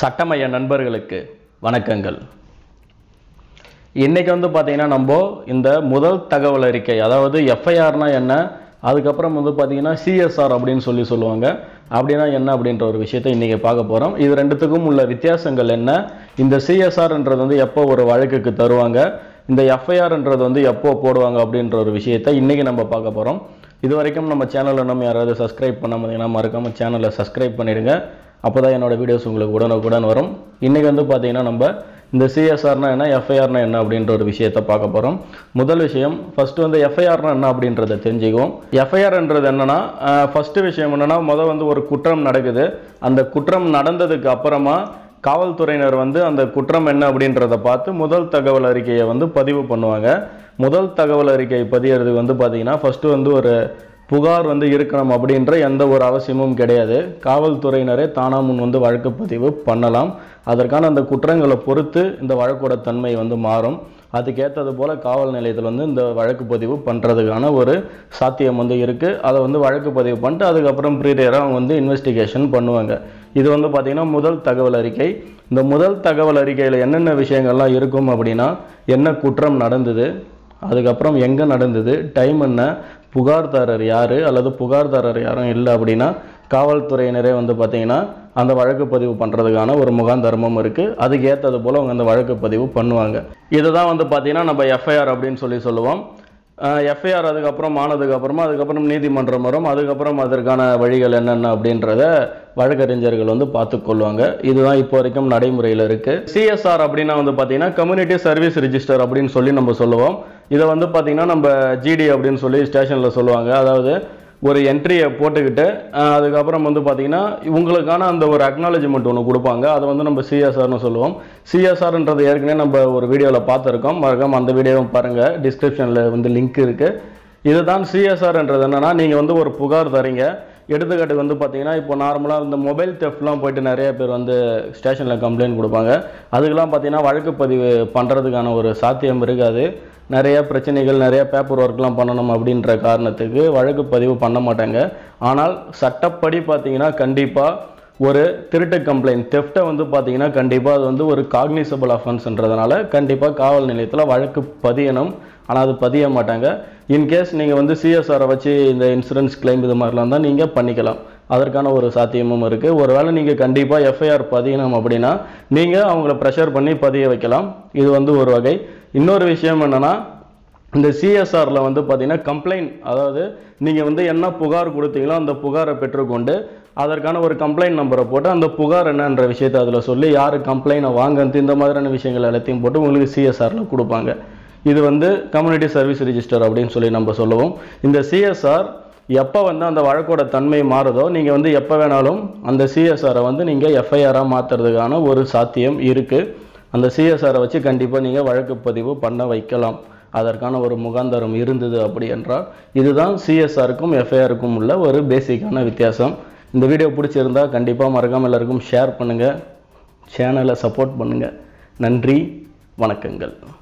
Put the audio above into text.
சட்டமய நண்பர்களுக்கு வணக்கங்கள் இன்னைக்கு வந்து பார்த்தீங்கன்னா நம்ம இந்த முதல் தகவல் அறிக்கை அதாவது எஃப்ஐஆர்னா என்ன அதுக்கப்புறம் வந்து பார்த்தீங்கன்னா சிஎஸ்ஆர் அப்படின்னு சொல்லி சொல்லுவாங்க அப்படின்னா என்ன அப்படின்ற ஒரு விஷயத்தை இன்னைக்கு பார்க்க போகிறோம் இது ரெண்டுத்துக்கும் உள்ள வித்தியாசங்கள் என்ன இந்த சிஎஸ்ஆர்ன்றது வந்து எப்போ ஒரு வழக்குக்கு தருவாங்க இந்த எஃப்ஐஆர்ன்றது வந்து எப்போ போடுவாங்க அப்படின்ற ஒரு விஷயத்தை இன்னைக்கு நம்ம பார்க்க போகிறோம் இது வரைக்கும் நம்ம சேனலை நம்ம யாராவது சப்ஸ்கிரைப் பண்ண முடியுங்கன்னா மறக்காமல் சேனலை சப்ஸ்கிரைப் பண்ணிடுங்க அப்போ தான் என்னோட வீடியோஸ் உங்களுக்கு உடனுக்குடன் வரும் இன்றைக்கி வந்து பார்த்தீங்கன்னா நம்ம இந்த சிஎஸ்ஆர்னா என்ன எஃப்ஐஆர்னா என்ன அப்படின்ற ஒரு விஷயத்தை பார்க்க போகிறோம் முதல் விஷயம் ஃபஸ்ட்டு வந்து எஃப்ஐஆர்னா என்ன அப்படின்றத தெரிஞ்சுக்குவோம் எஃப்ஐஆர்ன்றது என்னன்னா ஃபஸ்ட்டு விஷயம் என்னன்னா முதல் வந்து ஒரு குற்றம் நடக்குது அந்த குற்றம் நடந்ததுக்கு அப்புறமா காவல்துறையினர் வந்து அந்த குற்றம் என்ன அப்படின்றத பார்த்து முதல் தகவல் அறிக்கையை வந்து பதிவு பண்ணுவாங்க முதல் தகவல் அறிக்கை பதியறதுக்கு வந்து பார்த்தீங்கன்னா ஃபஸ்ட்டு வந்து ஒரு புகார் வந்து இருக்கணும் அப்படின்ற எந்த ஒரு அவசியமும் கிடையாது காவல்துறையினரே தானா முன் வந்து வழக்கு பதிவு பண்ணலாம் அதற்கான அந்த குற்றங்களை பொறுத்து இந்த வழக்கோட தன்மை வந்து மாறும் அதுக்கேற்றது போல் காவல் நிலையத்தில் வந்து இந்த வழக்கு பதிவு பண்ணுறதுக்கான ஒரு சாத்தியம் வந்து இருக்குது அதை வந்து வழக்கு பதிவு பண்ணிட்டு அதுக்கப்புறம் ப்ரீரியராக அவங்க வந்து இன்வெஸ்டிகேஷன் பண்ணுவாங்க இது வந்து பார்த்திங்கன்னா முதல் தகவல் அறிக்கை இந்த முதல் தகவல் அறிக்கையில் என்னென்ன விஷயங்கள்லாம் இருக்கும் அப்படின்னா என்ன குற்றம் நடந்தது அதுக்கப்புறம் எங்கே நடந்தது டைம் என்ன புகார்தாரர் யார் அல்லது புகார்தாரர் யாரும் இல்லை அப்படின்னா காவல்துறையினரே வந்து பார்த்தீங்கன்னா அந்த வழக்கு பதிவு பண்ணுறதுக்கான ஒரு முகாந்தரமும் இருக்குது அதுக்கு ஏற்றது போல் அவங்க அந்த வழக்கு பதிவு பண்ணுவாங்க இதுதான் வந்து பார்த்தீங்கன்னா நம்ம எஃப்ஐஆர் அப்படின்னு சொல்லி சொல்லுவோம் எஃப்ஐஆர் அதுக்கப்புறம் ஆனதுக்கப்புறமா அதுக்கப்புறம் நீதிமன்றம் வரும் அதுக்கப்புறம் அதற்கான வழிகள் என்னென்ன அப்படின்றத வழக்கறிஞர்கள் வந்து பார்த்துக்கொள்வாங்க இதுதான் இப்போ வரைக்கும் நடைமுறையில் இருக்குது சிஎஸ்ஆர் அப்படின்னா வந்து பார்த்தீங்கன்னா கம்யூனிட்டி சர்வீஸ் ரிஜிஸ்டர் அப்படின்னு சொல்லி நம்ம சொல்லுவோம் இதை வந்து பார்த்தீங்கன்னா நம்ம ஜிடி அப்படின்னு சொல்லி ஸ்டேஷனில் சொல்லுவாங்க அதாவது ஒரு என்ட்ரியை போட்டுக்கிட்டு அஹ், அதுக்கப்புறம் வந்து பார்த்தீங்கன்னா இவங்களுக்கான அந்த ஒரு அக்னாலஜ்மெண்ட் ஒன்று கொடுப்பாங்க அதை வந்து நம்ம சிஎஸ்ஆர்னு சொல்லுவோம் சிஎஸ்ஆர்ன்றது ஏற்கனவே நம்ம ஒரு வீடியோவில் பார்த்துருக்கோம் மறக்காம அந்த வீடியோவும் பாருங்கள் டிஸ்கிரிப்ஷனில் வந்து லிங்க் இருக்குது இதுதான் சிஎஸ்ஆர்ன்றது என்னன்னா நீங்கள் வந்து ஒரு புகார் தரீங்க எடுத்துக்காட்டுக்கு வந்து பார்த்தீங்கன்னா இப்போ நார்மலாக இந்த மொபைல் தெஃப்ட்லாம் போயிட்டு நிறைய பேர் வந்து ஸ்டேஷனில் கம்ப்ளைண்ட் கொடுப்பாங்க அதுக்கெல்லாம் பார்த்தீங்கன்னா வழக்கு பதிவு பண்ணுறதுக்கான ஒரு சாத்தியம் இருக்காது நிறைய பிரச்சனைகள் நிறைய பேப்பர் ஒர்க்லாம் பண்ணணும் அப்படின்ற காரணத்துக்கு வழக்கு பதிவு பண்ண மாட்டாங்க ஆனால் சட்டப்படி பார்த்தீங்கன்னா கண்டிப்பாக ஒரு திருட்டு கம்ப்ளைண்ட் தெஃப்ட்டை வந்து பார்த்தீங்கன்னா கண்டிப்பாக அது வந்து ஒரு காக்னிசபிள் அஃபென்ஸ்ன்றதுனால கண்டிப்பாக காவல் நிலையத்தில் வழக்கு பதியணும் ஆனால் அது பதிய மாட்டாங்க இன்கேஸ் நீங்கள் வந்து சிஎஸ்ஆரை வச்சு இந்த இன்சூரன்ஸ் கிளைம் இது மாதிரிலாம் தான் நீங்கள் பண்ணிக்கலாம் அதற்கான ஒரு சாத்தியமும் இருக்குது ஒருவேளை நீங்கள் கண்டிப்பாக எஃப்ஐஆர் பதியணும் அப்படின்னா நீங்கள் அவங்கள ப்ரெஷர் பண்ணி பதிய வைக்கலாம் இது வந்து ஒரு வகை இன்னொரு விஷயம் என்னென்னா இந்த சிஎஸ்ஆரில் வந்து பார்த்தீங்கன்னா கம்ப்ளைண்ட் அதாவது நீங்கள் வந்து என்ன புகார் கொடுத்தீங்களோ அந்த புகாரை பெற்றுக்கொண்டு அதற்கான ஒரு கம்ப்ளைண்ட் நம்பரை போட்டு அந்த புகார் என்னன்ற விஷயத்தை அதில் சொல்லி யார் கம்ப்ளைண்ட்டை வாங்கறது இந்த மாதிரியான விஷயங்கள் எல்லாத்தையும் போட்டு உங்களுக்கு சிஎஸ்ஆரில் கொடுப்பாங்க இது வந்து கம்யூனிட்டி சர்வீஸ் ரிஜிஸ்டர் அப்படின்னு சொல்லி நம்ம சொல்லுவோம் இந்த சிஎஸ்ஆர் எப்போ வந்து அந்த வழக்கோட தன்மை மாறுதோ நீங்கள் வந்து எப்போ வேணாலும் அந்த சிஎஸ்ஆரை வந்து நீங்கள் எஃப்ஐஆராக மாற்றுறதுக்கான ஒரு சாத்தியம் இருக்குது அந்த சிஎஸ்ஆரை வச்சு கண்டிப்பாக நீங்கள் வழக்கு பதிவு பண்ண வைக்கலாம் அதற்கான ஒரு முகாந்தரம் இருந்தது அப்படி என்றால் இதுதான் சிஎஸ்ஆருக்கும் எஃப்ஐஆருக்கும் உள்ள ஒரு பேசிக்கான வித்தியாசம் இந்த வீடியோ பிடிச்சிருந்தா கண்டிப்பாக மறக்காமல் எல்லாருக்கும் ஷேர் பண்ணுங்கள் சேனலை சப்போர்ட் பண்ணுங்கள் நன்றி வணக்கங்கள்